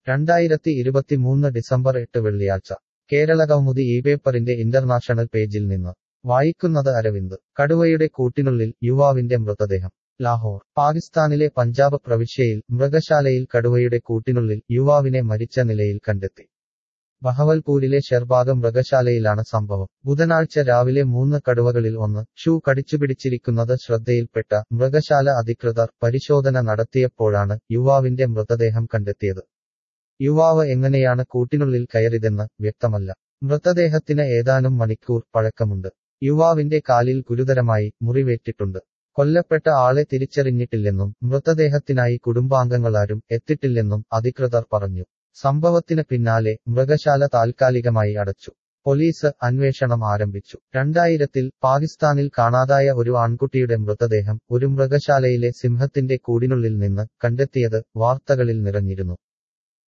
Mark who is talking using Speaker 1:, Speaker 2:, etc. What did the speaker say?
Speaker 1: രണ്ടായിരത്തി ഇരുപത്തിമൂന്ന് ഡിസംബർ എട്ട് വെള്ളിയാഴ്ച കേരള കൗമുദി ഈ പേപ്പറിന്റെ ഇന്റർനാഷണൽ പേജിൽ നിന്ന് വായിക്കുന്നത് അരവിന്ദ് കടുവയുടെ കൂട്ടിനുള്ളിൽ യുവാവിന്റെ മൃതദേഹം ലാഹോർ പാകിസ്ഥാനിലെ പഞ്ചാബ് പ്രവിശ്യയിൽ മൃഗശാലയിൽ കടുവയുടെ കൂട്ടിനുള്ളിൽ യുവാവിനെ മരിച്ച നിലയിൽ കണ്ടെത്തി ബഹവൽപൂരിലെ ഷെർബാഗ് മൃഗശാലയിലാണ് സംഭവം ബുധനാഴ്ച രാവിലെ മൂന്ന് കടുവകളിൽ ഒന്ന് ഷൂ കടിച്ചുപിടിച്ചിരിക്കുന്നത് ശ്രദ്ധയിൽപ്പെട്ട മൃഗശാല അധികൃതർ പരിശോധന നടത്തിയപ്പോഴാണ് യുവാവിന്റെ മൃതദേഹം കണ്ടെത്തിയത് യുവാവ് എങ്ങനെയാണ് കൂട്ടിനുള്ളിൽ കയറിയതെന്ന് വ്യക്തമല്ല മൃതദേഹത്തിന് ഏതാനും മണിക്കൂർ പഴക്കമുണ്ട് യുവാവിന്റെ കാലിൽ ഗുരുതരമായി മുറിവേറ്റിട്ടുണ്ട് കൊല്ലപ്പെട്ട ആളെ തിരിച്ചറിഞ്ഞിട്ടില്ലെന്നും മൃതദേഹത്തിനായി കുടുംബാംഗങ്ങളാരും എത്തിയിട്ടില്ലെന്നും അധികൃതർ പറഞ്ഞു സംഭവത്തിന് പിന്നാലെ മൃഗശാല താൽക്കാലികമായി അടച്ചു പോലീസ് അന്വേഷണം ആരംഭിച്ചു രണ്ടായിരത്തിൽ പാകിസ്ഥാനിൽ കാണാതായ ഒരു ആൺകുട്ടിയുടെ മൃതദേഹം ഒരു മൃഗശാലയിലെ സിംഹത്തിന്റെ കൂടിനുള്ളിൽ നിന്ന് കണ്ടെത്തിയത് വാർത്തകളിൽ നിറഞ്ഞിരുന്നു